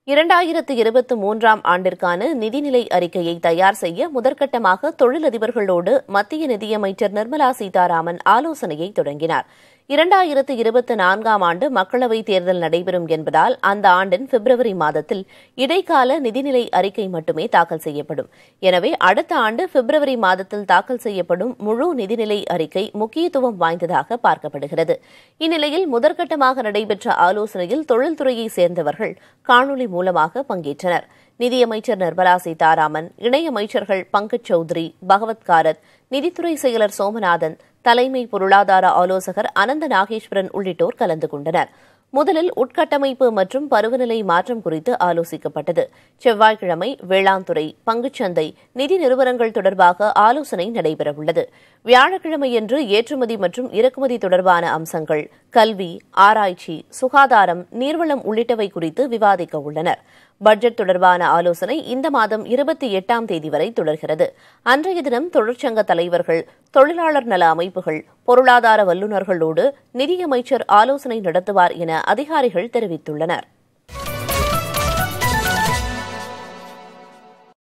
இரண்டாயிரத்து இருபத்தி மூன்றாம் ஆண்டிற்கான நிதிநிலை அறிக்கையை தயார் செய்ய முதற்கட்டமாக தொழிலதிபர்களோடு மத்திய நிதியமைச்சர் நிர்மலா சீதாராமன் ஆலோசனையை தொடங்கினார் இரண்டாயிரத்து இருபத்தி நான்காம் ஆண்டு மக்களவைத் தேர்தல் நடைபெறும் என்பதால் அந்த ஆண்டின் பிப்ரவரி மாதத்தில் இடைக்கால நிதிநிலை அறிக்கை மட்டுமே தாக்கல் செய்யப்படும் எனவே அடுத்த ஆண்டு பிப்ரவரி மாதத்தில் தாக்கல் செய்யப்படும் முழு நிதிநிலை அறிக்கை முக்கியத்துவம் வாய்ந்ததாக பார்க்கப்படுகிறது இந்நிலையில் முதற்கட்டமாக நடைபெற்ற ஆலோசனையில் தொழில்துறையைச் சேர்ந்தவர்கள் காணொலி மூலமாக பங்கேற்றனர் நிதியமைச்சர் நிர்மலா சீதாராமன் இணையமைச்சர்கள் பங்கஜ் சௌத்ரி பகவத் காரத் நிதித்துறை செயலர் சோமநாதன் தலைமை பொருளாதார ஆலோசகர் அனந்த நாகேஸ்வரன் உள்ளிட்டோர் கலந்து கொண்டனர் முதலில் உட்கட்டமைப்பு மற்றும் பருவநிலை மாற்றம் குறித்து ஆலோசிக்கப்பட்டது செவ்வாய்க்கிழமை வேளாண் துறை பங்குச்சந்தை நிதி நிறுவனங்கள் தொடர்பாக ஆலோசனை நடைபெறவுள்ளது வியாழக்கிழமையன்று ஏற்றுமதி மற்றும் இறக்குமதி தொடர்பான அம்சங்கள் கல்வி ஆராய்ச்சி சுகாதாரம் நீர்வளம் உள்ளிட்டவை குறித்து விவாதிக்க உள்ளனர் பட்ஜெட் தொடர்பான ஆலோசனை இந்த மாதம் இருபத்தி எட்டாம் தேதி வரை தொடர்கிறது அன்றைய தினம் தொழிற்சங்க தலைவர்கள் தொழிலாளர் நல அமைப்புகள் பொருளாதார வல்லுநர்களோடு நிதியமைச்சர் ஆலோசனை நடத்துவார் என அதிகாரிகள் தெரிவித்துள்ளனர்